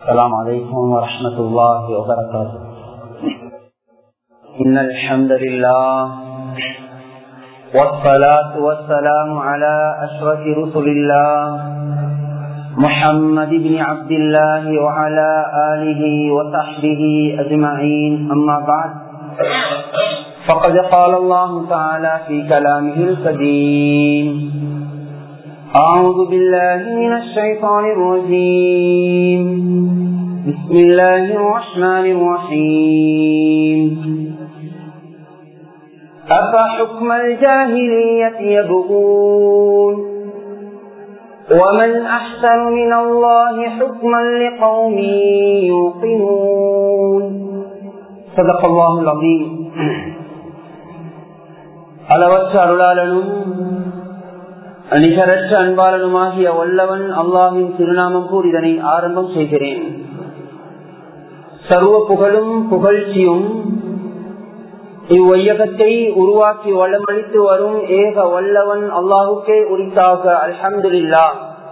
السلام عليكم ورحمة الله وبركاته إن الحمد لله والصلاة والسلام على أشرف رسل الله محمد بن عبد الله وعلى آله وصحبه أجمعين أما بعد فقد قال الله تعالى في كلامه القديم أعوذ بالله من الشيطان الرجيم بسم الله الرحمن الرحيم أفحكم الجاهلية يبغون ومن أحسن من الله حكما لقوم يوقنون صدق الله العظيم அளவற்ற அருளாளனும் நிகரற்ற அன்பாளனுமாகிய வல்லவன் அல்லாவின் திருநாமம் கூறி இதனை ஆரம்பம் செய்கிறேன் சர்வ புகழும் புகழ்ச்சியும் இவ்வையகத்தை உருவாக்கி வளமளித்து வரும் ஏக வல்லவன் அல்லாஹுக்கே உரித்தாக அல்ஹம்துல்லா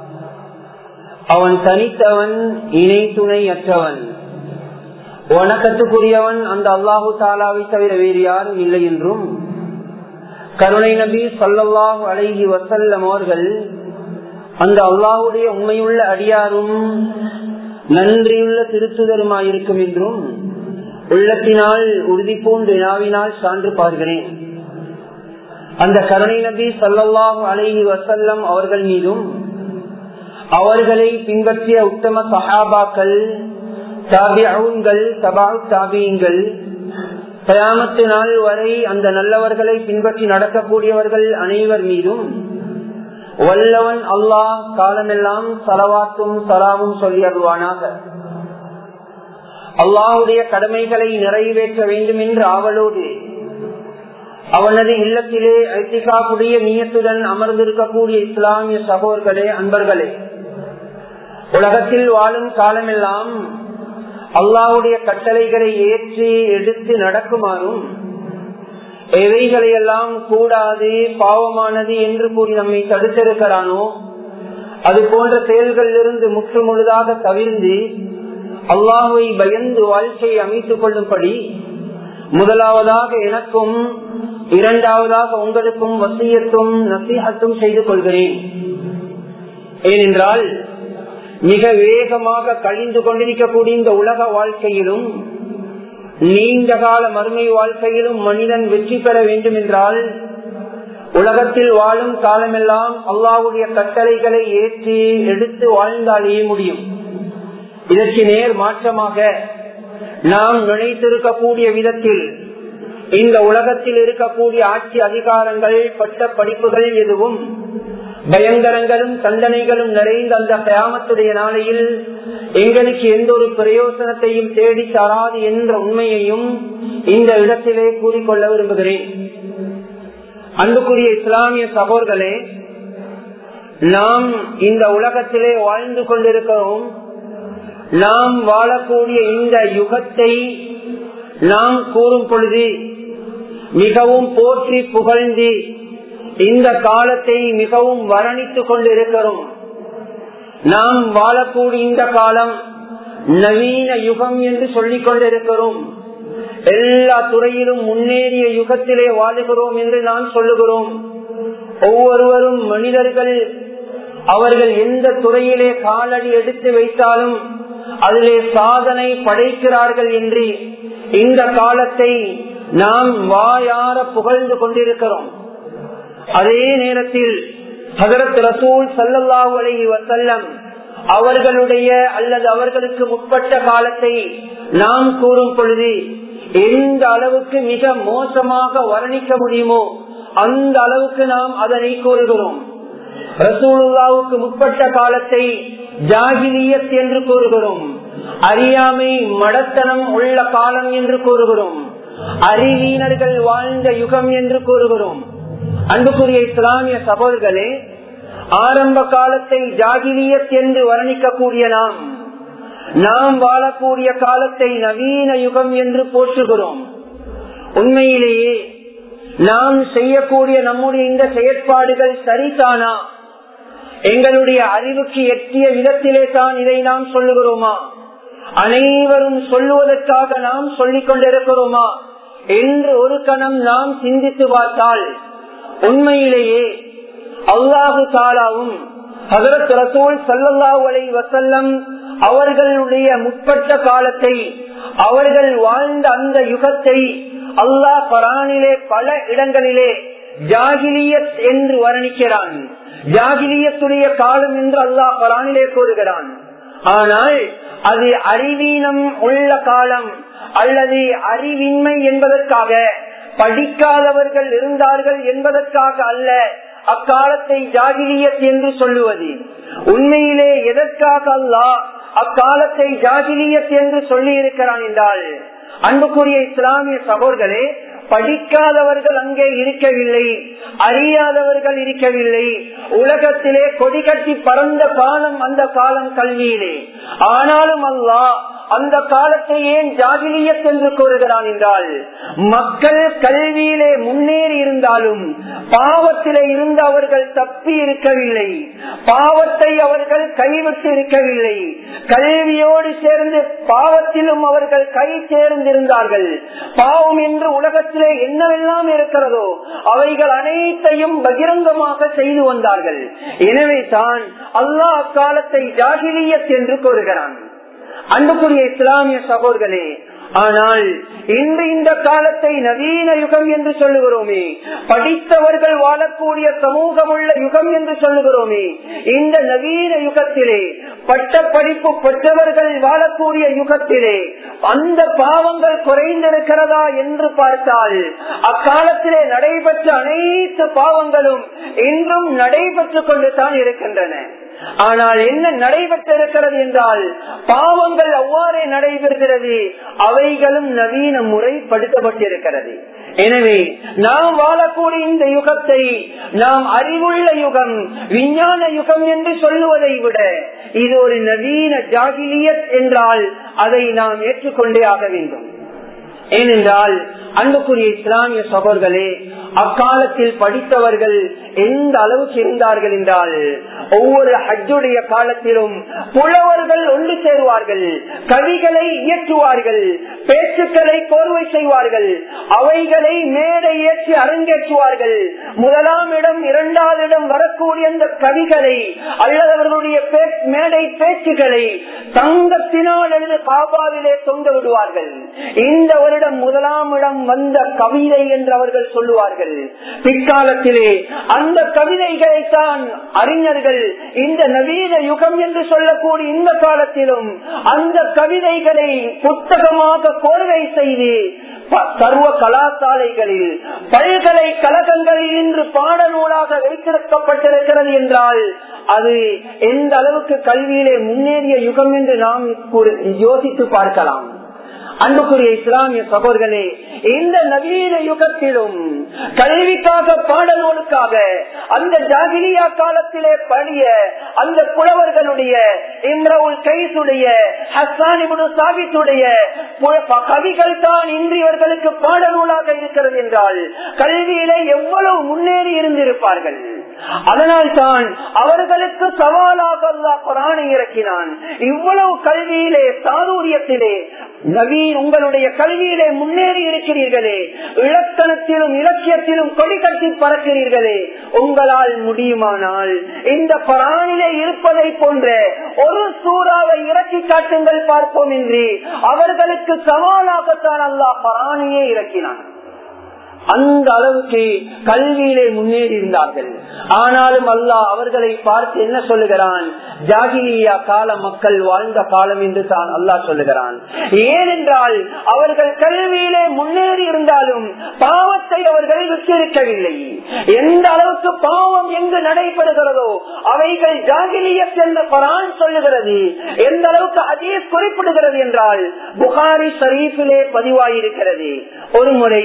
அவன் தனித்தவன் இணை துணை அற்றவன் வணக்கத்துக்குரியவன் அந்த அல்லாஹு தாலாவை தவிர வேறு யாரும் இல்லை என்றும் கருணை நபி சொல்லல்லாஹு அழகி வசல்லம் அவர்கள் அந்த அல்லாஹுடைய உண்மையுள்ள அடியாரும் நன்றியுள்ள திருத்துதருமாயிருக்கும் என்றும் உள்ளத்தினால் உறுதி பூண்டு வினாவினால் சான்று பார்க்கிறேன் அந்த கருணை நபி சல்லாஹூ அலஹி வசல்லம் அவர்கள் மீதும் அவர்களை பின்பற்றிய உத்தம சஹாபாக்கள் தாபியங்கள் தபா தாபியங்கள் கயாமத்து நாள் வரை அந்த நல்லவர்களை பின்பற்றி நடக்கக்கூடியவர்கள் அனைவர் மீதும் வல்லவன் அல்லாஹ் காலமெல்லாம் சலவாத்தும் சலாமும் சொல்லி அருவானாக அல்லாஹுடைய கடமைகளை நிறைவேற்ற வேண்டும் என்று ஆவலோடு அவனது இல்லத்திலே ஐத்திகாக்குடைய நீயத்துடன் அமர்ந்திருக்கக்கூடிய இஸ்லாமிய சகோதர்களே அன்பர்களே உலகத்தில் வாழும் காலமெல்லாம் அல்லாவுடைய கட்டளைகளை ஏற்றி எடுத்து நடக்குமாறும் எவைகளையெல்லாம் கூடாது பாவமானது என்று கூறி நம்மை தடுத்திருக்கிறானோ அது போன்ற செயல்களிலிருந்து முற்று முழுதாக தவிர்ந்து அல்லாஹுவை பயந்து வாழ்க்கையை அமைத்துக் கொள்ளும்படி முதலாவதாக எனக்கும் இரண்டாவதாக உங்களுக்கும் வசியத்தும் நசீகத்தும் செய்து கொள்கிறேன் ஏனென்றால் மிக வேகமாக கழிந்து கொண்டிருக்கக்கூடிய இந்த உலக வாழ்க்கையிலும் நீண்ட கால மறுமை வாழ்க்கையிலும் மனிதன் வெற்றி பெற வேண்டும் என்றால் உலகத்தில் வாழும் காலமெல்லாம் அல்லாவுடைய கட்டளைகளை ஏற்றி எடுத்து வாழ்ந்தாலேயே முடியும் இதற்கு நேர் மாற்றமாக நாம் நினைத்திருக்கக்கூடிய விதத்தில் இந்த உலகத்தில் இருக்கக்கூடிய ஆட்சி அதிகாரங்கள் பட்ட படிப்புகள் எதுவும் பயங்கரங்களும் தண்டனைகளும் நிறைந்த அந்த கயாமத்துடைய நாளையில் எங்களுக்கு எந்த ஒரு பிரயோசனத்தையும் தேடி தராது என்ற உண்மையையும் இந்த இடத்திலே கூறிக்கொள்ள விரும்புகிறேன் அன்புக்குரிய இஸ்லாமிய சகோதர்களே நாம் இந்த உலகத்திலே வாழ்ந்து கொண்டிருக்கிறோம் நாம் வாழக்கூடிய இந்த யுகத்தை நாம் கூறும் பொழுது மிகவும் போற்றி புகழ்ந்து இந்த காலத்தை மிகவும் வர்ணித்துக் கொண்டிருக்கிறோம் நாம் வாழக்கூடிய இந்த காலம் நவீன யுகம் என்று சொல்லிக் கொண்டிருக்கிறோம் எல்லா துறையிலும் முன்னேறிய யுகத்திலே வாழுகிறோம் என்று நான் சொல்லுகிறோம் ஒவ்வொருவரும் மனிதர்கள் அவர்கள் எந்த துறையிலே காலடி எடுத்து வைத்தாலும் அதிலே சாதனை படைக்கிறார்கள் என்று இந்த காலத்தை நாம் வாயார புகழ்ந்து கொண்டிருக்கிறோம் அதே நேரத்தில் ஹதரத் ரசூல் சல்லாஹூ அலஹி வசல்லம் அவர்களுடைய அல்லது அவர்களுக்கு முற்பட்ட காலத்தை நாம் கூறும் பொழுது எந்த அளவுக்கு மிக மோசமாக வர்ணிக்க முடியுமோ அந்த அளவுக்கு நாம் அதனை கூறுகிறோம் ரசூலுல்லாவுக்கு முற்பட்ட காலத்தை ஜாகிலியத் என்று கூறுகிறோம் அறியாமை மடத்தனம் உள்ள காலம் என்று கூறுகிறோம் அறிவீனர்கள் வாழ்ந்த யுகம் என்று கூறுகிறோம் அன்புக்குரிய இஸ்லாமிய சகோதரர்களே ஆரம்ப காலத்தை ஜாகிலியத் என்று வர்ணிக்கக்கூடிய நாம் நாம் வாழக்கூடிய காலத்தை நவீன யுகம் என்று போற்றுகிறோம் உண்மையிலேயே நாம் செய்யக்கூடிய நம்முடைய இந்த செயற்பாடுகள் சரிதானா எங்களுடைய அறிவுக்கு எட்டிய விதத்திலே தான் இதை நாம் சொல்லுகிறோமா அனைவரும் சொல்லுவதற்காக நாம் சொல்லிக் கொண்டிருக்கிறோமா என்று ஒரு கணம் நாம் சிந்தித்து பார்த்தால் உண்மையிலேயே அல்லாஹு தாலாவும் ஹசரத் ரசூல் சல்லல்லாஹு அலை வசல்லம் அவர்களுடைய முற்பட்ட காலத்தை அவர்கள் வாழ்ந்த அந்த யுகத்தை அல்லாஹ் பரானிலே பல இடங்களிலே ஜாகிலியத் என்று வர்ணிக்கிறான் ஜாகிலியத்துடைய காலம் என்று அல்லாஹ் பரானிலே கூறுகிறான் ஆனால் அது அறிவீனம் உள்ள காலம் அல்லது அறிவின்மை என்பதற்காக படிக்காதவர்கள் இருந்தார்கள் என்பதற்காக அல்ல அக்காலத்தை ஜாகிலியத் என்று சொல்லுவது உண்மையிலே எதற்காக அல்லாஹ் அக்காலத்தை ஜாகிலியத் என்று சொல்லி இருக்கிறான் என்றால் அன்புக்குரிய இஸ்லாமிய சகோதரர்களே படிக்காதவர்கள் அங்கே இருக்கவில்லை அறியாதவர்கள் இருக்கவில்லை உலகத்திலே கொடி கட்டி பறந்த காலம் அந்த காலம் கல்வியிலே ஆனாலும் அல்லாஹ் அந்த காலத்தை ஏன் ஜாகிலியத் என்று கூறுகிறான் என்றால் மக்கள் கல்வியிலே முன்னேறி இருந்தாலும் பாவத்திலே இருந்து அவர்கள் தப்பி இருக்கவில்லை பாவத்தை அவர்கள் கைவிட்டு இருக்கவில்லை கல்வியோடு சேர்ந்து பாவத்திலும் அவர்கள் கை சேர்ந்திருந்தார்கள் பாவம் என்று உலகத்திலே என்னவெல்லாம் இருக்கிறதோ அவைகள் அனைத்தையும் பகிரங்கமாக செய்து வந்தார்கள் எனவே தான் அல்லாஹ் அக்காலத்தை ஜாகிலியத் என்று கூறுகிறான் அன்புக்குரிய இஸ்லாமிய சகோதரர்களே ஆனால் இன்று இந்த காலத்தை நவீன யுகம் என்று சொல்லுகிறோமே படித்தவர்கள் வாழக்கூடிய சமூகம் உள்ள யுகம் என்று சொல்லுகிறோமே இந்த நவீன யுகத்திலே பட்ட படிப்பு பெற்றவர்கள் வாழக்கூடிய யுகத்திலே அந்த பாவங்கள் குறைந்திருக்கிறதா என்று பார்த்தால் அக்காலத்திலே நடைபெற்ற அனைத்து பாவங்களும் இன்றும் நடைபெற்றுக் கொண்டு தான் இருக்கின்றன ஆனால் என்ன நடைபெற்றிருக்கிறது என்றால் பாவங்கள் அவ்வாறே நடைபெறுகிறது அவைகளும் நவீன முறைப்படுத்தப்பட்டிருக்கிறது எனவே நாம் வாழக்கூடிய இந்த யுகத்தை நாம் அறிவுள்ள யுகம் விஞ்ஞான யுகம் என்று சொல்லுவதை விட இது ஒரு நவீன ஜாகிலியத் என்றால் அதை நாம் ஏற்றுக்கொண்டே ஆக வேண்டும் ஏனென்றால் அன்புக்குரிய இஸ்லாமிய சகோதர்களே அக்காலத்தில் படித்தவர்கள் எந்த அளவுக்கு இருந்தார்கள் என்றால் ஒவ்வொரு ஹஜ்ஜுடைய காலத்திலும் புலவர்கள் ஒன்று சேருவார்கள் கவிகளை இயற்றுவார்கள் பேச்சுக்களை கோர்வை செய்வார்கள் அவைகளை மேடை ஏற்றி அரங்கேற்றுவார்கள் முதலாம் இடம் இரண்டாவது இடம் வரக்கூடிய அந்த கவிகளை அல்லது அவர்களுடைய மேடை பேச்சுக்களை தங்கத்தினால் எழுது காபாவிலே தொங்க விடுவார்கள் இந்த வருடம் முதலாம் இடம் வந்த கவிதை என்று அவர்கள் சொல்லுவார்கள் பிற்காலத்திலே அந்த கவிதைகளை தான் அறிஞர்கள் இந்த நவீன யுகம் என்று சொல்லக்கூடிய இந்த காலத்திலும் அந்த கவிதைகளை புத்தகமாக கோர்வை செய்து சர்வ கலாசாலைகளில் பல்கலைக்கழகங்களில் இன்று பாடநூலாக வைத்திருக்கப்பட்டிருக்கிறது என்றால் அது எந்த அளவுக்கு கல்வியிலே முன்னேறிய யுகம் என்று நாம் யோசித்து பார்க்கலாம் அன்புக்குரிய இஸ்லாமிய சகோதரர்களே இந்த நவீன யுகத்திலும் கல்விக்காக பாடநூலுக்காக அந்த ஜாகிலியா காலத்திலே படிய அந்த புலவர்களுடைய இம்ரவுல் கைசுடைய ஹசானிபுடு சாபித்துடைய கவிகள் தான் இன்றியவர்களுக்கு பாடநூலாக இருக்கிறது என்றால் கல்வியிலே எவ்வளவு முன்னேறி இருந்திருப்பார்கள் அதனால் தான் அவர்களுக்கு சவாலாக அல்லா குரானை இறக்கினான் இவ்வளவு கல்வியிலே சாதுரியத்திலே நவீன் உங்களுடைய கல்வியிலே முன்னேறி இருக்கிறீர்களே இலக்கணத்திலும் இலக்கியத்திலும் கொடி கட்டி பறக்கிறீர்களே உங்களால் முடியுமானால் இந்த பரானிலே இருப்பதை போன்ற ஒரு சூறாவை இறக்கி காட்டுங்கள் பார்ப்போம் என்று அவர்களுக்கு சவாலாகத்தான் அல்லாஹ் பரானியே இறக்கினான் அந்த அளவுக்கு கல்வியிலே முன்னேறி இருந்தார்கள் ஆனாலும் அல்லாஹ் அவர்களை பார்த்து என்ன சொல்லுகிறான் ஜாகிலியா கால மக்கள் வாழ்ந்த காலம் என்று தான் அல்லாஹ் சொல்லுகிறான் ஏனென்றால் அவர்கள் கல்வியிலே முன்னேறி இருந்தாலும் பாவத்தை அவர்கள் விட்டிருக்கவில்லை எந்த அளவுக்கு பாவம் எங்கு நடைபெறுகிறதோ அவைகள் ஜாகிலியத் என்று பரான் சொல்லுகிறது எந்த அளவுக்கு அதே குறிப்பிடுகிறது என்றால் புகாரி ஷரீஃபிலே பதிவாயிருக்கிறது ஒரு முறை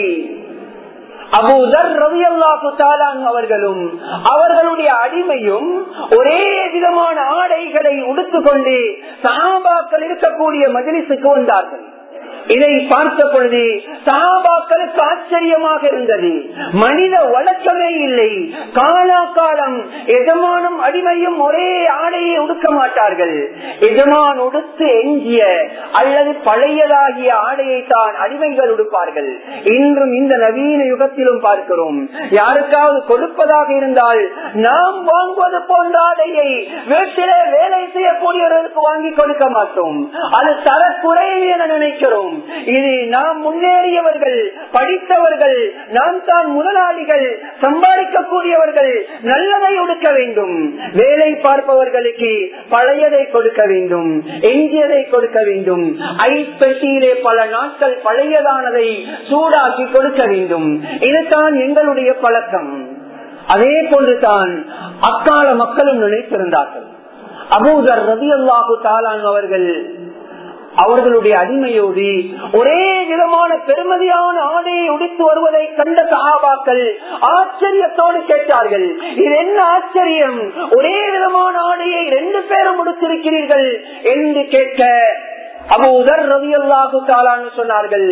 அபூதர் ரவி அல்லாஹு அவர்களும் அவர்களுடைய அடிமையும் ஒரே விதமான ஆடைகளை உடுத்துக்கொண்டு சாபாக்கள் இருக்கக்கூடிய மஜிலிசுக்கு வந்தார்கள் இதை பார்த்த பொழுது சாபாக்களுக்கு ஆச்சரியமாக இருந்தது மனித வழக்கமே இல்லை காலா காலம் எஜமானும் அடிமையும் ஒரே ஆடையை உடுக்க மாட்டார்கள் எஜமான் உடுத்து எஞ்சிய அல்லது பழையதாகிய ஆடையை தான் அடிமைகள் உடுப்பார்கள் இன்றும் இந்த நவீன யுகத்திலும் பார்க்கிறோம் யாருக்காவது கொடுப்பதாக இருந்தால் நாம் வாங்குவது போன்ற ஆடையை வீட்டிலே வேலை செய்யக்கூடியவர்களுக்கு வாங்கி கொடுக்க மாட்டோம் அது தரக்குறைவு என நினைக்கிறோம் இது நாம் முன்னேறியவர்கள் படித்தவர்கள் நாம் தான் முதலாளிகள் சம்பாதிக்கக்கூடியவர்கள் நல்லதை ஒடுக்க வேண்டும் வேலை பார்ப்பவர்களுக்கு பழையதை கொடுக்க வேண்டும் எஞ்சியதை கொடுக்க வேண்டும் ஐஸ் பெட்டியிலே பல நாட்கள் பழையதானதை சூடாக்கி கொடுக்க வேண்டும் இதுதான் எங்களுடைய பழக்கம் அதே போன்றுதான் அக்கால மக்களும் நினைத்திருந்தார்கள் அபூதர் ரவி அல்லாஹு தாலான் அவர்கள் அவர்களுடைய அடிமையோடு ஒரே விதமான பெருமதியான ஆடையை உடித்து வருவதை கண்ட சகாபாக்கள் ஆச்சரியத்தோடு கேட்டார்கள் இது என்ன ஆச்சரியம் ஒரே விதமான ஆடையை ரெண்டு பேரும் உடுத்திருக்கிறீர்கள் என்று கேட்க அபூதர் ரவி அல்லாஹு தாலான்னு சொன்னார்கள்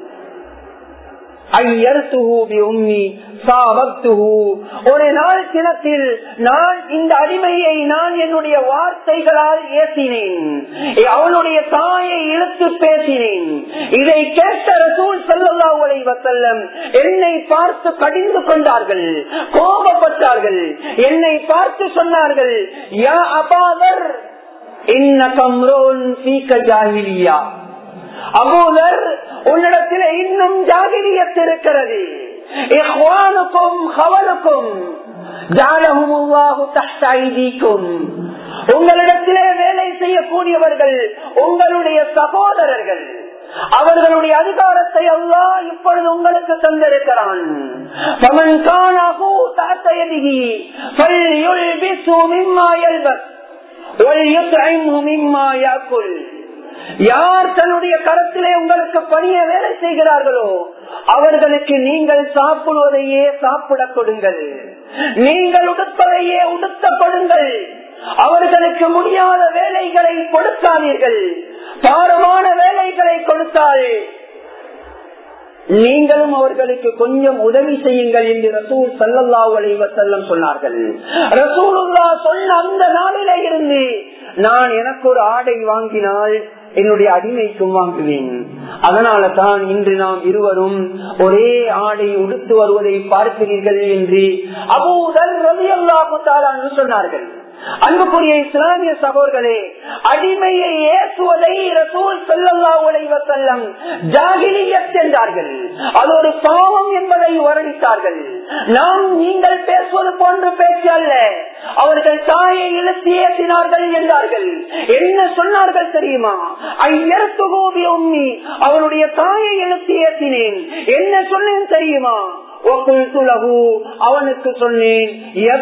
ஒரு நாள் தினத்தில் நான் இந்த அடிமையை நான் என்னுடைய வார்த்தைகளால் ஏசினேன் அவனுடைய தாயை இழுத்து பேசினேன் இதை கேட்ட ரசூல் செல்லல்லா வசல்லம் என்னை பார்த்து கடிந்து கொண்டார்கள் கோபப்பட்டார்கள் என்னை பார்த்து சொன்னார்கள் யா அபாதர் இன்ன கம்ரோன் சீக்க ஜாகிலியா அபூதர் உன்னிடத்தில் இன்னும் ஜாகிரியத் இருக்கிறது உங்களிடத்திலே வேலை செய்யக்கூடியவர்கள் உங்களுடைய சகோதரர்கள் அவர்களுடைய அதிகாரத்தை அல்லா இப்பொழுது உங்களுக்கு தந்திருக்கிறான் யார் தன்னுடைய கரத்திலே உங்களுக்கு பணிய வேலை செய்கிறார்களோ அவர்களுக்கு நீங்கள் சாப்பிடுவதையே சாப்பிட கொடுங்கள் நீங்கள் உடுப்பதையே உடுத்தப்படுங்கள் அவர்களுக்கு முடியாத வேலைகளை கொடுக்காதீர்கள் பாரமான வேலைகளை கொடுத்தால் நீங்களும் அவர்களுக்கு கொஞ்சம் உதவி செய்யுங்கள் என்று ரசூல் சல்லல்லா செல்லம் சொன்னார்கள் ரசூலுல்லா சொன்ன அந்த நாளிலே இருந்து நான் எனக்கு ஒரு ஆடை வாங்கினால் என்னுடைய அடிமைக்கும் வாங்குவேன் அதனால தான் இன்று நாம் இருவரும் ஒரே ஆடை உடுத்து வருவதை பார்க்கிறீர்கள் என்று அபூதல் ரவி அல்லாஹு சொன்னார்கள் அன்புக்குரிய இஸ்லாமிய சகோதரர்களே அடிமையை ஏசுவதை ரசூல் செல்லல்லா செல்லம் ஜாகிலியத் என்றார்கள் அது ஒரு பாவம் என்பதை வர்ணித்தார்கள் நாம் நீங்கள் பேசுவது போன்று பேச்சு அல்ல அவர்கள் தாயை இழுத்து ஏற்றினார்கள் என்றார்கள் என்ன சொன்னார்கள் தெரியுமா ஐயரத்து கோபி உம்மி அவருடைய தாயை இழுத்து ஏற்றினேன் என்ன சொன்னேன் தெரியுமா அவனுக்கு சொன்னேன்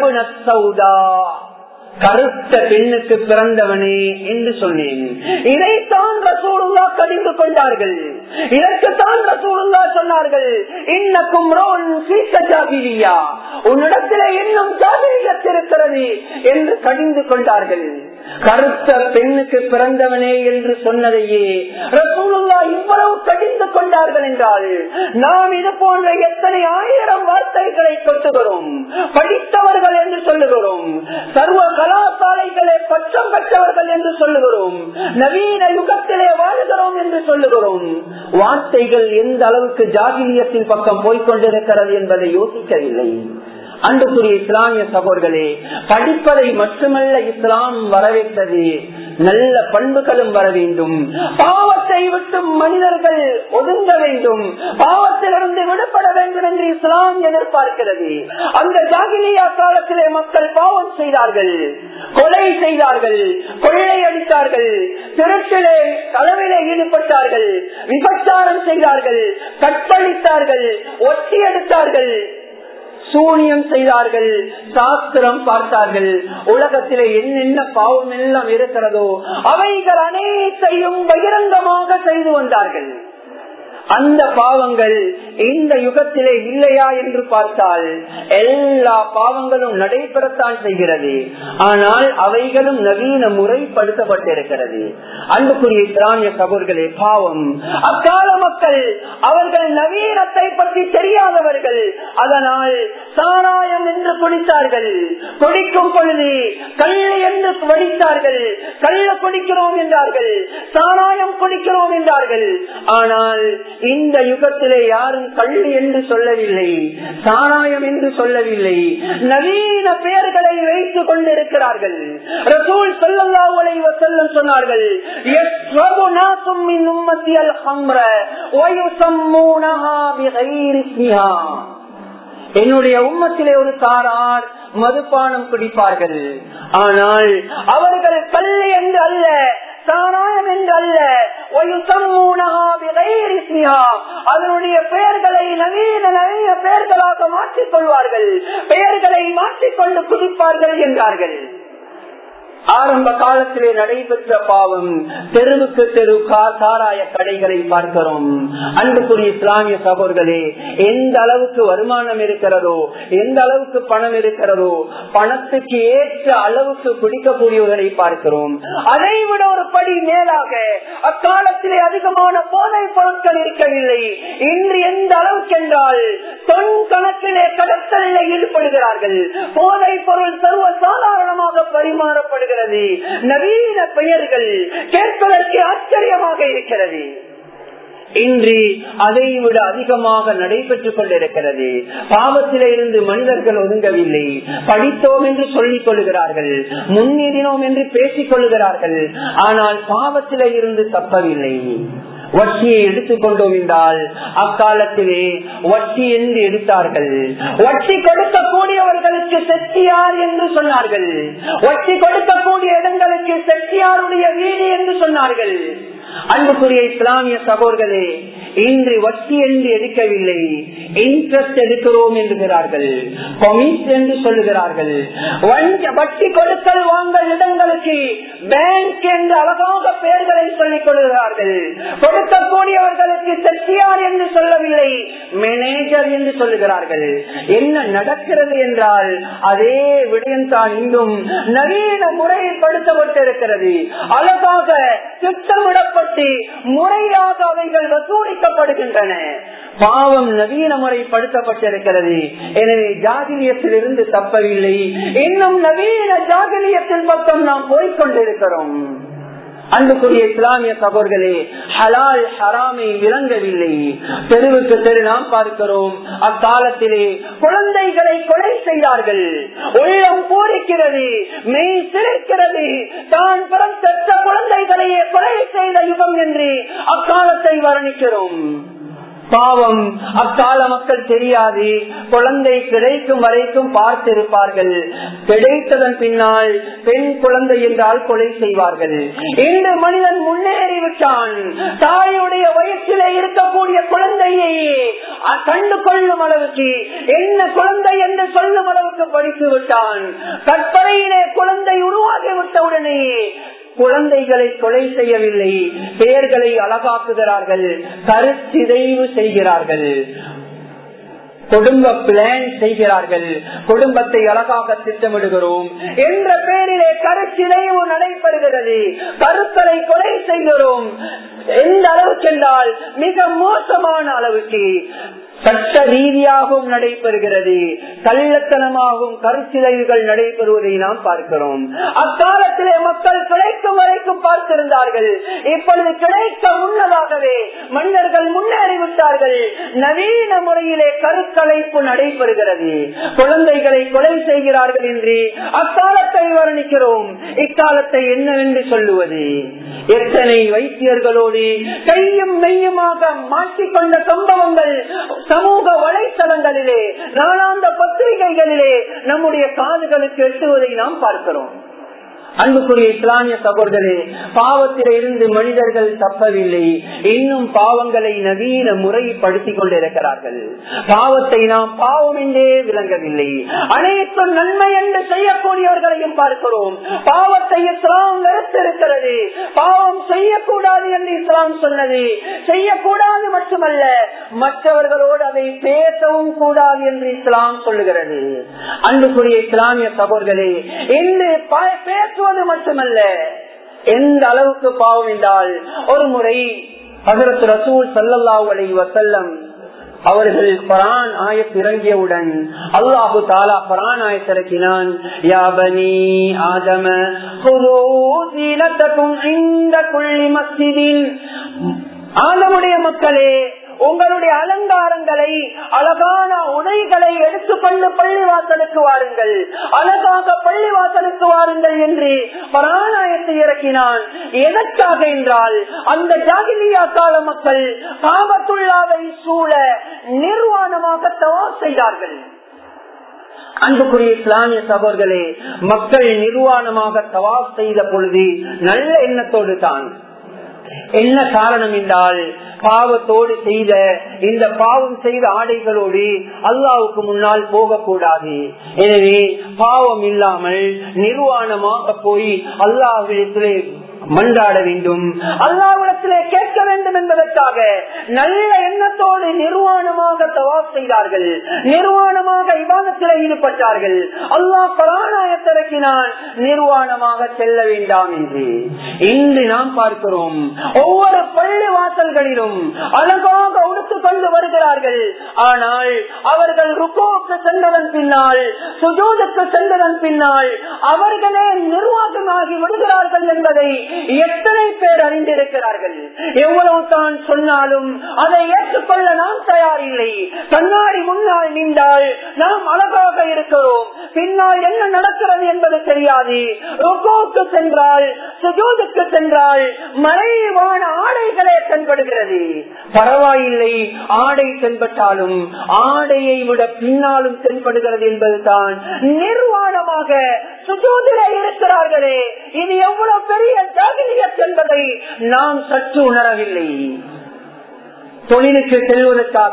கருத்த பெண்ணுக்கு பிறந்தவனே என்று சொன்னேன் இதைத்தான் ரசூலுல்லா கடிந்து கொண்டார்கள் இதற்குத்தான் ரசூலுல்லா சொன்னார்கள் இன்னக்கும் உன்னிடத்தில் இன்னும் ஜாகிரியத்திருக்கிறது என்று கடிந்து கொண்டார்கள் கருத்த பெண்ணுக்கு பிறந்தவனே என்று சொன்னதையே ரசூலுல்லா இவ்வளவு கடிந்து கொண்டார்கள் என்றால் நாம் இது போன்ற எத்தனை ஆயிரம் வார்த்தைகளை கொட்டுகிறோம் படித்தவர்கள் என்று சொல்லுகிறோம் சர்வ கலாசாலைகளை பச்சம் பெற்றவர்கள் என்று சொல்லுகிறோம் நவீன யுகத்திலே வாழுகிறோம் என்று சொல்லுகிறோம் வார்த்தைகள் எந்த அளவுக்கு ஜாகிலியத்தின் பக்கம் போய்கொண்டிருக்கிறது என்பதை யோசிக்கவில்லை அன்புக்குரிய இஸ்லாமிய சகோதர்களே படிப்பதை மட்டுமல்ல இஸ்லாம் வரவேற்றது நல்ல பண்புகளும் வர வேண்டும் பாவத்தை விட்டு மனிதர்கள் ஒதுங்க வேண்டும் பாவத்திலிருந்து விடுபட வேண்டும் என்று இஸ்லாம் எதிர்பார்க்கிறது அந்த ஜாகிலியா காலத்திலே மக்கள் பாவம் செய்தார்கள் கொலை செய்தார்கள் கொள்ளை அடித்தார்கள் திருட்டிலே களவிலே ஈடுபட்டார்கள் விபச்சாரம் செய்தார்கள் கற்பழித்தார்கள் ஒட்டி எடுத்தார்கள் சூனியம் செய்தார்கள் சாஸ்திரம் பார்த்தார்கள் உலகத்திலே என்னென்ன பாவம் எல்லாம் இருக்கிறதோ அவைகள் அனைத்தையும் பகிரங்கமாக செய்து வந்தார்கள் அந்த பாவங்கள் இந்த யுகத்திலே இல்லையா என்று பார்த்தால் எல்லா பாவங்களும் நடைபெறத்தான் செய்கிறது ஆனால் அவைகளும் நவீன முறைப்படுத்தப்பட்டிருக்கிறது அன்புக்குரிய இஸ்லாமிய சகோதர்களே பாவம் அக்கால மக்கள் அவர்கள் நவீனத்தை பற்றி தெரியாதவர்கள் அதனால் சாராயம் என்று குடித்தார்கள் குடிக்கும் பொழுது கள்ளு என்று வடித்தார்கள் கள்ள குடிக்கிறோம் என்றார்கள் சாராயம் குடிக்கிறோம் என்றார்கள் ஆனால் இந்த யுகத்திலே யாரும் கள்ளு என்று சொல்லவில்லை சாராயம் என்று சொல்லவில்லை நவீன பெயர்களை வைத்துக் கொண்டிருக்கிறார்கள் ரசூல் சொல்லல்லாவுலை செல்லும் சொன்னார்கள் என்னுடைய உம்மத்திலே ஒரு சாரார் மதுபானம் குடிப்பார்கள் ஆனால் அவர்கள் கல் என்று அல்ல சாராயம் என்று அல்ல அதனுடைய பெயர்களை நவீன நவீன பெயர்களாக மாற்றிக் கொள்வார்கள் பெயர்களை மாற்றிக்கொண்டு குதிப்பார்கள் என்றார்கள் ஆரம்ப காலத்திலே நடைபெற்ற பாவம் தெருவுக்கு தெரு சாராய கடைகளை பார்க்கிறோம் அன்புக்குரிய இஸ்லாமிய சகோதர்களே எந்த அளவுக்கு வருமானம் இருக்கிறதோ எந்த அளவுக்கு பணம் இருக்கிறதோ பணத்துக்கு ஏற்ற அளவுக்கு பிடிக்கக்கூடியவர்களை பார்க்கிறோம் அதை விட ஒரு படி மேலாக அக்காலத்திலே அதிகமான போதை பொருட்கள் இருக்கவில்லை இன்று எந்த அளவுக்கு என்றால் தொன் கணக்கிலே கடத்தலில் ஈடுபடுகிறார்கள் போதை பொருள் சர்வ சாதாரணமாக பரிமாறப்படுகிறது நவீன பெயர்கள் கேட்பதற்கு ஆச்சரியமாக இருக்கிறது இன்று அதை விட அதிகமாக நடைபெற்றுக் கொண்டிருக்கிறது பாவத்தில இருந்து மனிதர்கள் ஒதுங்கவில்லை படித்தோம் என்று சொல்லிக் கொள்கிறார்கள் முன்னேறினோம் என்று பேசிக் கொள்கிறார்கள் ஆனால் பாவத்தில இருந்து தப்பவில்லை வட்டியை எடுத்துக்கொண்டோம் என்றால் அக்காலத்திலே வட்டி என்று எடுத்தார்கள் வட்டி கொடுக்கக்கூடியவர்களுக்கு செட்டியார் என்று சொன்னார்கள் வட்டி கொடுக்கக்கூடிய இடங்களுக்கு செட்டியாருடைய வீடு என்று சொன்னார்கள் அன்புக்குரிய இஸ்லாமிய சகோதரர்களே இன்று வட்டி என்று எடுக்கவில்லை இன்ட்ரெஸ்ட் எடுக்கிறோம் என்கிறார்கள் கொமிஸ் என்று சொல்லுகிறார்கள் வட்டி கொடுக்கல் வாங்கல் இடங்களுக்கு பேங்க் என்று அழகாக பெயர்களை சொல்லிக் கொள்கிறார்கள் கொடுக்கக்கூடியவர்களுக்கு செட்டியார் என்று சொல்லவில்லை மேனேஜர் என்று சொல்லுகிறார்கள் என்ன நடக்கிறது என்றால் அதே விடயம்தான் இன்றும் நவீன முறைப்படுத்தப்பட்டிருக்கிறது அழகாக திட்டமிடப்பட்டு முறையாக அவைகள் வசூலிக்கப்படுகின்றன பாவம் நவீன முறைப்படுத்தப்பட்டிருக்கிறது எனவே ஜாகிலியத்தில் இருந்து தப்பவில்லை இன்னும் நவீன ஜாகிலியத்தின் பக்கம் நாம் போய்கொண்டிருக்கிறோம் அன்புக்குரிய இஸ்லாமிய சகோதர்களே ஹலால் ஹராமை விளங்கவில்லை தெருவுக்கு தெரு நாம் பார்க்கிறோம் அக்காலத்திலே குழந்தைகளை கொலை செய்தார்கள் உள்ளம் பூரிக்கிறது மெய் சிரிக்கிறது தான் பிறந்த குழந்தைகளையே கொலை செய்த யுகம் என்று அக்காலத்தை வர்ணிக்கிறோம் பாவம் அக்கால மக்கள் தெரியாது குழந்தை கிடைக்கும் வரைக்கும் பார்த்திருப்பார்கள் கிடைத்ததன் பின்னால் பெண் குழந்தை என்றால் கொலை செய்வார்கள் இந்த மனிதன் முன்னேறிவிட்டான் தாயுடைய வயிற்றிலே இருக்கக்கூடிய குழந்தையை கண்டு கொள்ளும் அளவுக்கு என்ன குழந்தை என்று சொல்லும் அளவுக்கு படித்து விட்டான் கற்பனையிலே குழந்தை உருவாகி விட்ட உடனே குழந்தைகளை கொலை செய்யவில்லை பெயர்களை அழகாக்குகிறார்கள் கருச்சிதைவு செய்கிறார்கள் குடும்ப பிளான் செய்கிறார்கள் குடும்பத்தை அழகாக திட்டமிடுகிறோம் என்ற பெயரிலே கருச்சிதைவு நடைபெறுகிறது கருக்களை கொலை செய்கிறோம் எந்த அளவுக்கு என்றால் மிக மோசமான அளவுக்கு சட்ட ரீதியாகவும் நடைபெறுகிறது கள்ளத்தனமாகவும் கருச்சிலைவுகள் நடைபெறுவதை நாம் பார்க்கிறோம் அக்காலத்திலே மக்கள் கிடைக்கும் வரைக்கும் பார்த்திருந்தார்கள் இப்பொழுது கிடைக்க முன்னதாகவே மன்னர்கள் முன்னேறிவிட்டார்கள் நவீன முறையிலே கருக்கலைப்பு நடைபெறுகிறது குழந்தைகளை கொலை செய்கிறார்கள் என்று அக்காலத்தை வர்ணிக்கிறோம் இக்காலத்தை என்னவென்று சொல்லுவது எத்தனை வைத்தியர்களோடு கையும் மெய்யுமாக மாற்றிக்கொண்ட சம்பவங்கள் சமூக வலைத்தளங்களிலே நாளாந்த பத்திரிகைகளிலே நம்முடைய காதுகளுக்கு எட்டுவதை நாம் பார்க்கிறோம் அன்புக்குரிய இஸ்லாமிய சகோதரே பாவத்தில இருந்து மனிதர்கள் தப்பவில்லை இன்னும் பாவங்களை நவீன முறைப்படுத்திக் கொண்டிருக்கிறார்கள் பாவத்தை நாம் பாவம் என்றே விளங்கவில்லை அனைத்தும் நன்மை என்று செய்யக்கூடியவர்களையும் பார்க்கிறோம் பாவத்தை இஸ்லாம் வெறுத்திருக்கிறது பாவம் செய்யக்கூடாது என்று இஸ்லாம் சொன்னது செய்யக்கூடாது மட்டுமல்ல மற்றவர்களோடு அதை பேசவும் கூடாது என்று இஸ்லாம் சொல்லுகிறது அன்புக்குரிய இஸ்லாமிய சகோதரர்களே என்று பேசுவது மட்டுமல்ல எந்த அளவுக்கு பாவம் என்றால் ஒரு முறை ஹசரத் ரசூல் சல்லல்லாஹு அலைஹி வஸல்லம் அவர்கள் பரான் ஆயத் இறங்கியவுடன் அல்லாஹு தாலா பரான் ஆயத் இறக்கினான் யாபனி ஆதம இந்த குள்ளி மஸ்ஜிதில் ஆதமுடைய மக்களே உங்களுடைய அலங்காரங்களை அழகான உடைகளை எடுத்துக்கொண்டு பள்ளிவாசலுக்கு வாருங்கள் அழகாக பள்ளிவாசலுக்கு வாருங்கள் என்று பராணாயத்தை இறக்கினான் எதற்காக என்றால் அந்த ஜாகிலியா கால மக்கள் காபத்துள்ளாவை சூழ நிர்வாணமாக தவா செய்தார்கள் அன்புக்குரிய இஸ்லாமிய சகோதர்களே மக்கள் நிர்வாணமாக தவா செய்த பொழுது நல்ல எண்ணத்தோடு தான் என்ன காரணம் என்றால் பாவத்தோடு செய்த இந்த பாவம் செய்த ஆடைகளோடு அல்லாவுக்கு முன்னால் போகக்கூடாது எனவே பாவம் இல்லாமல் நிர்வாணமாக போய் அல்லாவிடத்திலே மன்றாட வேண்டும் அல்லாவிடத்திலே கேட்க வேண்டும் என்பதற்காக நல்ல எண்ணத்தோடு நிர்வாணமாக தவாப் செய்தார்கள் நிர்வாணமாக விவாதத்தில் ஈடுபட்டார்கள் அல்லாஹ் பராணாயத்திறக்கினான் நிர்வாணமாக செல்ல வேண்டாம் என்று இன்று நாம் பார்க்கிறோம் ஒவ்வொரு பள்ளி வாசல்களிலும் அழகாக உடுத்துக் கொண்டு வருகிறார்கள் ஆனால் அவர்கள் ருக்கோவுக்கு சென்றதன் பின்னால் சுஜோதுக்கு சென்றதன் பின்னால் அவர்களே நிர்வாகமாகி விடுகிறார்கள் என்பதை எத்தனை பேர் அறிந்திருக்கிறார்கள் எவ்வளவு தான் சொன்னாலும் அதை ஏற்றுக்கொள்ள நாம் தயாரில்லை கண்ணாடி முன்னால் நின்றால் நாம் அழகாக இருக்கிறோம் பின்னால் என்ன நடக்கிறது என்பது தெரியாது ருக்கோவுக்கு சென்றால் சுஜோதுக்கு சென்றால் மறைவான ஆடைகளே தென்படுகிறது பரவாயில்லை ஆடை தென்பட்டாலும் ஆடையை விட பின்னாலும் தென்படுகிறது என்பதுதான் நிர்வாணமாக சுஜோதிலே இருக்கிறார்களே இது எவ்வளவு பெரிய ஜாகிரியத் என்பதை நாம் சற்று உணரவில்லை தொழிலுக்கு செல்வதற்காக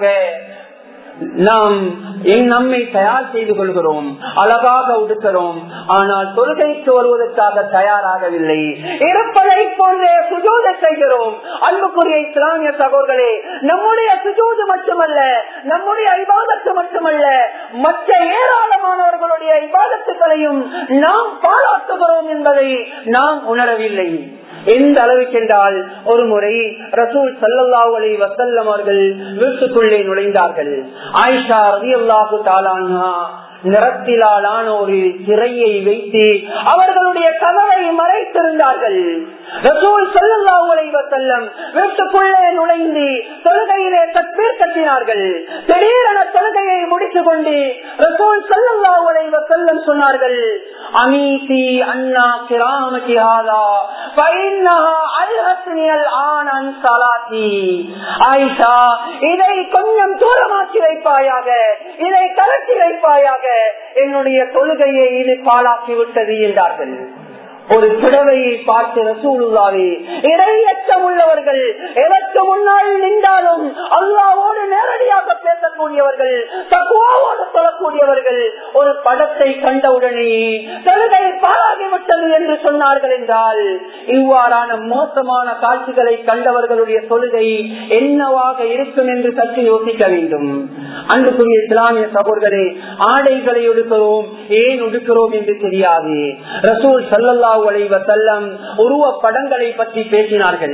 நாம் என் நம்மை தயார் செய்து கொள்கிறோம் அழகாக உடுக்கிறோம் ஆனால் தொழுகைக்கு வருவதற்காக தயாராகவில்லை இருப்பதை போன்றே சுஜோத செய்கிறோம் அன்புக்குரிய இஸ்லாமிய சகோதரர்களே நம்முடைய சுஜோது மட்டுமல்ல நம்முடைய ஐபாதத்து மட்டுமல்ல மற்ற ஏராளமானவர்களுடைய ஐபாதத்துகளையும் நாம் பாராட்டுகிறோம் என்பதை நாம் உணரவில்லை எந்த அளவுக்கு என்றால் ஒரு முறை ரசூல் சல்லல்லாஹு அலை வசல்லம் அவர்கள் வீட்டுக்குள்ளே நுழைந்தார்கள் ஆயிஷா ரவி அல்லாஹு தாலானா நிறத்திலான ஒரு திரையை வைத்து அவர்களுடைய கதவை மறைத்திருந்தார்கள் ரசூல் சல்லல்லாஹு அலைஹி வஸல்லம் வீட்டுக்குள்ளே நுழைந்து தொழுகையிலே தக்பீர் கட்டினார்கள் திடீரென தொழுகையை முடித்துக் கொண்டு ரசூல் சல்லல்லாஹு அலைஹி வஸல்லம் சொன்னார்கள் அமீதி அண்ணா கிராமதி ஹாதா ஃபைன்னஹா அல்ஹத்னி அல்ஆன் அன் ஸலாத்தி ஆயிஷா இதை கொஞ்சம் தூரமாக்கி வைப்பாயாக இதை கலட்டி வைப்பாயாக என்னுடைய தொழுகையை இது பாழாக்கி விட்டது என்றார்கள் ஒரு புடவையை பார்த்து ரசூலுல்லாவே இடையற்றம் உள்ளவர்கள் எதற்கு முன்னால் நின்றாலும் அல்லாவோடு நேரடியாக பேசக்கூடியவர்கள் தக்குவாவோடு சொல்லக்கூடியவர்கள் ஒரு படத்தை கண்டவுடனே தொழுகை பாழாகிவிட்டது என்று சொன்னார்கள் என்றால் இவ்வாறான மோசமான காட்சிகளை கண்டவர்களுடைய தொழுகை என்னவாக இருக்கும் என்று சற்று யோசிக்க வேண்டும் அன்புக்குரிய இஸ்லாமிய சகோதரே ஆடைகளை ஒடுக்கிறோம் ஏன் ஒடுக்கிறோம் என்று தெரியாது ரசூல் சல்லல்லா செல்லம் உருவ படங்களை பற்றி பேசினார்கள்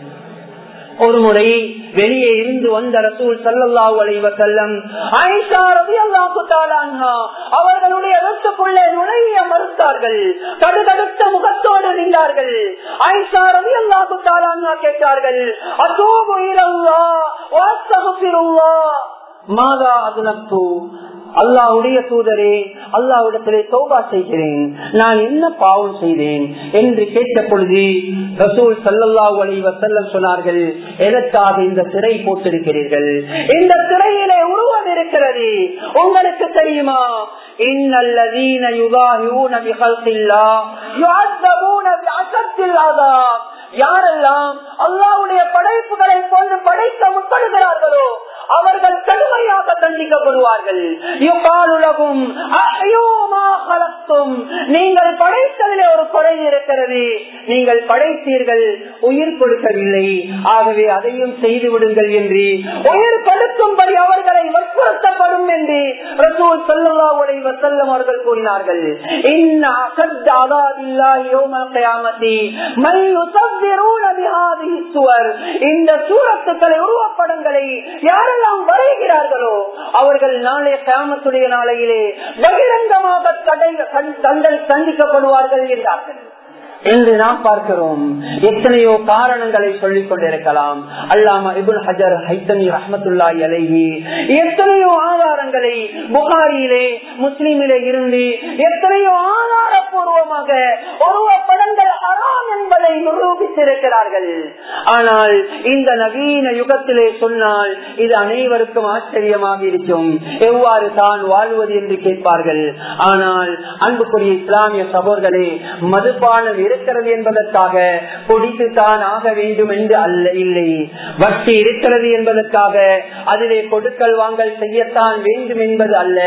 ஒரு முறை வெளியே இருந்து வந்த ரசூல் சல்லல்லாஹு அலைவ செல்லம் அவர்களுடைய வீட்டுக்குள்ளே நுழைய மறுத்தார்கள் கடுகடுத்த முகத்தோடு நின்றார்கள் ஐஷா ரவி அல்லாஹு தாலான்ஹா கேட்டார்கள் அசோபு இரவா வாசகுபிருவா மாதா அதுனப்பு அல்லாவுடைய தூதரே அல்லாவிடத்திலே தோபா செய்கிறேன் நான் என்ன பாவம் செய்தேன் என்று கேட்ட பொழுது ரசூல் சல்லல்லாஹு அலைஹி வஸல்லம் சொன்னார்கள் எதற்காக இந்த திரை போட்டிருக்கிறீர்கள் இந்த திரையிலே உருவம் இருக்கிறது உங்களுக்கு தெரியுமா இன்னல்லதீன யுதாஹிஊன பிகல்கில்லாஹ் யுஅذبون بعشد العذاب யாரெல்லாம் அல்லாவுடைய படைப்புகளை கொண்டு படைக்க முற்படுகிறார்களோ அவர்கள் கடுமையாக தண்டிக்கப்படுவார்கள் யுகாலுலகும் நீங்கள் படைத்ததிலே ஒரு குறை இருக்கிறது நீங்கள் படைத்தீர்கள் உயிர் கொடுக்கவில்லை ஆகவே அதையும் செய்து விடுங்கள் என்று உயிர் கொடுக்கும்படி அவர்களை வற்புறுத்தப்படும் என்று ரசூல் சல்லாவுடைய வசல்லம் அவர்கள் கூறினார்கள் இந்த சூரத்துக்களை உருவப்படங்களை யாரெல்லாம் வரைகிறார்களோ அவர்கள் நாளைய கிராமத்துடைய நாளையிலே பகிரங்கமாக தண்டல் சந்திக்கப்படுவார்கள் என்றார்கள் என்று நாம் பார்க்கிறோம் எத்தனையோ காரணங்களை சொல்லிக் கொண்டிருக்கலாம் அல்லாம இபுல் ஹஜர் ஹைத்தமி ரஹமத்துல்லாய் அலைஹி எத்தனையோ ஆதாரங்களை புகாரியிலே முஸ்லிமிலே இருந்து எத்தனையோ ஆதாரபூர்வமாக உருவ படங்கள் அறாம் என்பதை நிரூபித்திருக்கிறார்கள் ஆனால் இந்த நவீன யுகத்திலே சொன்னால் இது அனைவருக்கும் ஆச்சரியமாக இருக்கும் எவ்வாறு தான் வாழ்வது என்று கேட்பார்கள் ஆனால் அன்புக்குரிய இஸ்லாமிய சகோதரே மதுபானம் இருக்கிறது என்பதற்காக குடித்து தான் ஆக வேண்டும் என்று அல்ல இல்லை வட்டி இருக்கிறது என்பதற்காக அதிலே கொடுக்கல் வாங்கல் செய்யத்தான் வேண்டும் என்பது அல்ல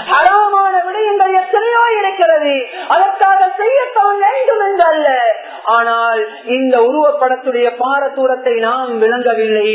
அறமான விடயங்கள் எத்தனையோ இருக்கிறது அதற்காக செய்யத்தான் வேண்டும் என்று அல்ல ஆனால் இந்த உருவப்படத்துடைய பாரதூரத்தை நாம் விளங்கவில்லை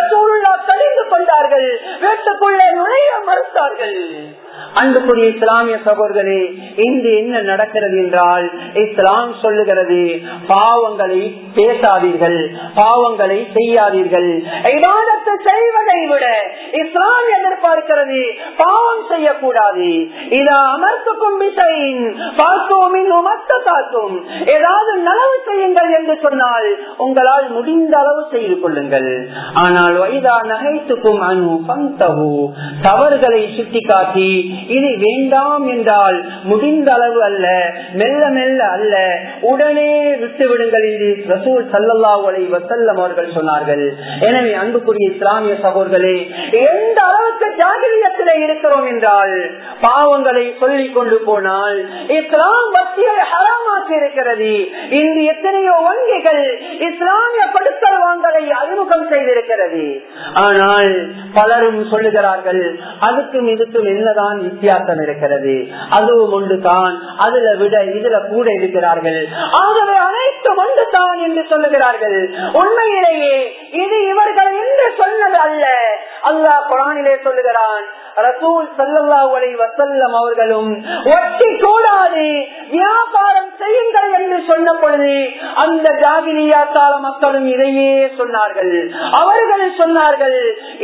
தெரிந்து கொண்டார்கள் வீட்டுக்குள்ளே நுழைய மறுத்தார்கள் அன்புக்குரிய இஸ்லாமிய சகோதரே இன்று என்ன நடக்கிறது என்றால் இஸ்லாம் சொல்லுகிறது பாவங்களை பேசாதீர்கள் பாவங்களை செய்யாதீர்கள் விவாதத்தை செய்வதை விட இஸ்லாம் எதிர்பார்க்கிறது பாவம் செய்யக்கூடாது இதை அமர்த்துக்கும் விசையின் பார்க்கவும் உமத்த காக்கும் ஏதாவது நலவு செய்யுங்கள் என்று சொன்னால் உங்களால் முடிந்த அளவு செய்து கொள்ளுங்கள் ஆனால் வைதா நகைத்துக்கும் அனு பந்தகு தவறுகளை சுட்டிக்காட்டி இது வேண்டாம் என்றால் முடிந்த அளவு அல்ல மெல்ல மெல்ல அல்ல உடனே விட்டு விடுங்கள் என்று ரசூல் சல்லல்லா உலை வசல்லம் அவர்கள் சொன்னார்கள் எனவே அன்புக்குரிய இஸ்லாமிய சகோதரர்களே எந்த அளவுக்கு ஜாகிரியத்திலே இருக்கிறோம் என்றால் பாவங்களை சொல்லிக் கொண்டு போனால் இஸ்லாம் பக்தியை ஹராமாக்கி இருக்கிறது இன்று எத்தனையோ வங்கிகள் இஸ்லாமிய படுத்தல் வாங்கலை அறிமுகம் செய்திருக்கிறது ஆனால் பலரும் சொல்லுகிறார்கள் அதுக்கும் இதுக்கும் என்னதான் வித்தியாசம் இருக்கிறது அதுவும் ஒன்று தான் அதுல விட இதுல கூட இருக்கிறார்கள் ஆகவே அனைத்தும் ஒன்று தான் என்று சொல்லுகிறார்கள் உண்மையிலேயே இது இவர்கள் என்று சொன்னது அல்ல அல்லாஹ் குரானிலே சொல்லுகிறான் ரசூல் சல்லல்லா உலை வசல்லம் அவர்களும் ஒட்டி கூடாது வியாபாரம் செய்யுங்கள் என்று சொன்ன பொழுது அந்த ஜாகிலியா கால மக்களும் இதையே சொன்னார்கள் அவர்கள் சொன்னார்கள்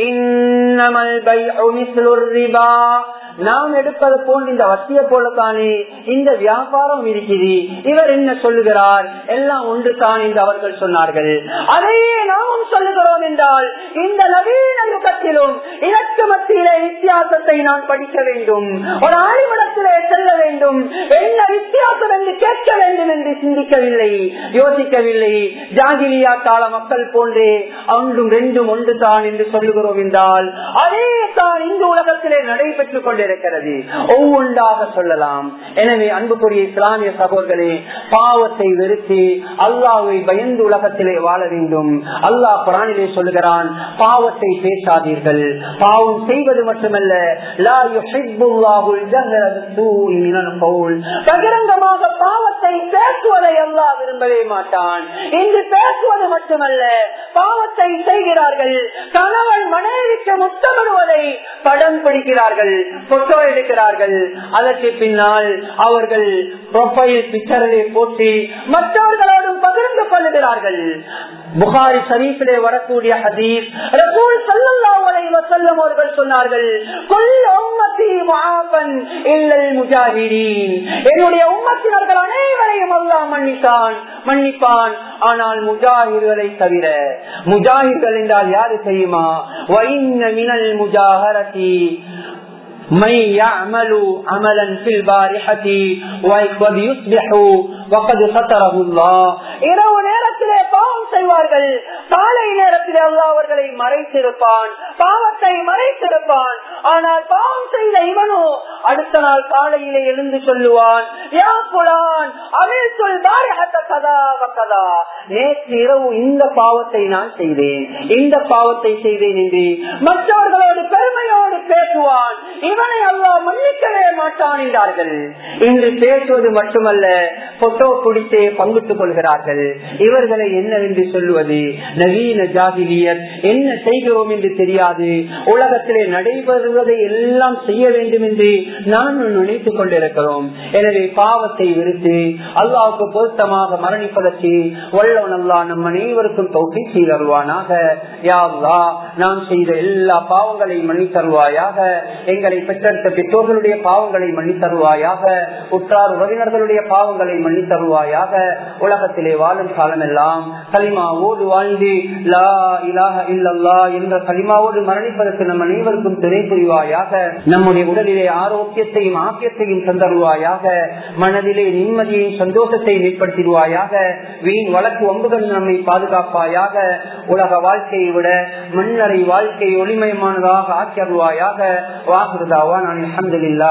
இன்னமல் பை ரிபா நாம் எடுப்பது போல் இந்த வட்டியை போலத்தானே இந்த வியாபாரம் இருக்குது இவர் என்ன சொல்லுகிறார் எல்லாம் ஒன்று தான் என்று அவர்கள் சொன்னார்கள் அதையே நாமும் சொல்லுகிறோம் என்றால் இந்த நவீன யுகத்திலும் இதற்கு மத்தியிலே வித்தியாசத்தை நான் படிக்க வேண்டும் ஒரு ஆய்விடத்திலே செல்ல வேண்டும் என்ன வித்தியாசம் என்று கேட்க வேண்டும் என்று சிந்திக்கவில்லை யோசிக்கவில்லை ஜாகிரியா கால மக்கள் போன்றே அன்றும் ரெண்டும் ஒன்று தான் என்று சொல்லுகிறோம் என்றால் அதே தான் இந்த உலகத்திலே நடைபெற்றுக் கொண்டிருக்கிறது ஒவ்வொன்றாக சொல்லலாம் எனவே அன்புக்குரிய இஸ்லாமிய சகோதரர்களே பாவத்தை வெறுத்து அல்லாவை பயந்து உலகத்திலே வாழ வேண்டும் அல்லாஹ் குரானிலே சொல்லுகிறான் பாவத்தை பேசாதீர்கள் பாவம் செய்வது மட்டுமல்ல பகிரங்கமாக பாவத்தை பேசுவதை அல்லாஹ் விரும்பவே மாட்டான் இன்று பேசுவது மட்டுமல்ல பாவத்தை செய்கிறார்கள் கணவன் மனைவிக்கு முத்தமிடுவதை படம் பிடிக்கிறார்கள் போட்டோ எடுக்கிறார்கள் அதற்கு பின்னால் அவர்கள் ப்ரொஃபைல் பிக்சரை போட்டு மற்றவர்களோடும் பகிர்ந்து கொள்ளுகிறார்கள் புகாரி ஷரீஃபிலே வரக்கூடிய ஹதீஸ் ரசூல் ஸல்லல்லாஹு அலைஹி வஸல்லம் அவர்கள் சொன்னார்கள் குல் உம்மத்தி முஆஃபன் இல்லல் முஜாஹிதீன் என்னுடைய உம்மத்தினர்கள் அனைவரையும் அல்லாஹ் மன்னித்தான் மன்னிப்பான் ஆனால் முஜாஹிர்களை தவிர முஜாஹிர்கள் என்றால் யாரு தெரியுமா வைன்ன மினல் முஜாஹரதி من يعمل عملا في البارحة ويصبح وقد ستره الله இரவு நேரத்திலே பாவம் செய்வார்கள் காலை நேரத்திலே அல்லாஹ் அவர்களை மறைத்திருப்பான் பாவத்தை மறைத்திருப்பான் ஆனால் பாவம் செய்த இவனோ அடுத்த நாள் காலையிலே எழுந்து சொல்லுவான் யா புலான் அமில் சொல் பாரகத்த கதா கதா நேற்று இரவு இந்த பாவத்தை நான் செய்தேன் இந்த பாவத்தை செய்தேன் என்று மற்றவர்களோடு பெருமையோடு பேசுவான் இவனை அல்லாஹ் மன்னிக்கவே மாட்டான் என்றார்கள் இன்று பேசுவது மட்டுமல்ல போட்டோ பிடித்தே பங்கிட்டுக் கொள்கிறார்கள் இவர்களை என்னவென்று சொல்லுவது நவீன ஜாகிலியர் என்ன செய்கிறோம் என்று தெரியாது உலகத்திலே நடைபெறுவதை எல்லாம் செய்ய வேண்டும் என்று நான் நினைத்துக் கொண்டிருக்கிறோம் எனவே பாவத்தை விருத்து அல்லாவுக்கு பொருத்தமாக மரணிப்பதற்கு வல்லவன் அல்லா நம் அனைவருக்கும் தொகை செய்தருவானாக யாவ்லா நாம் செய்த எல்லா பாவங்களையும் மன்னித்தருவாயாக எங்களை பெற்றெடுத்த பெற்றோர்களுடைய பாவங்களை மன்னித்தருவாயாக உற்றார் உறவினர்களுடைய பாவங்களை மன்னித்தருவாயாக உலகத்திலே வாழும் காலமெல்லாம் கலிமாவோடு வாழ்ந்து லா இலாக இல்லல்லா என்ற கலிமாவோடு மரணிப்பதற்கு நம் அனைவருக்கும் துணை புரிவாயாக நம்முடைய உடலிலே ஆரோக்கியத்தையும் ஆக்கியத்தையும் தந்தருவாயாக மனதிலே நிம்மதியை சந்தோஷத்தை ஏற்படுத்திடுவாயாக வீண் வழக்கு ஒன்புகள் நம்மை பாதுகாப்பாயாக உலக வாழ்க்கையை விட மண்ணறை வாழ்க்கை ஒளிமயமானதாக ஆக்கியருவாயாக வாக்குறதாவா நான் அஹமதுல்லா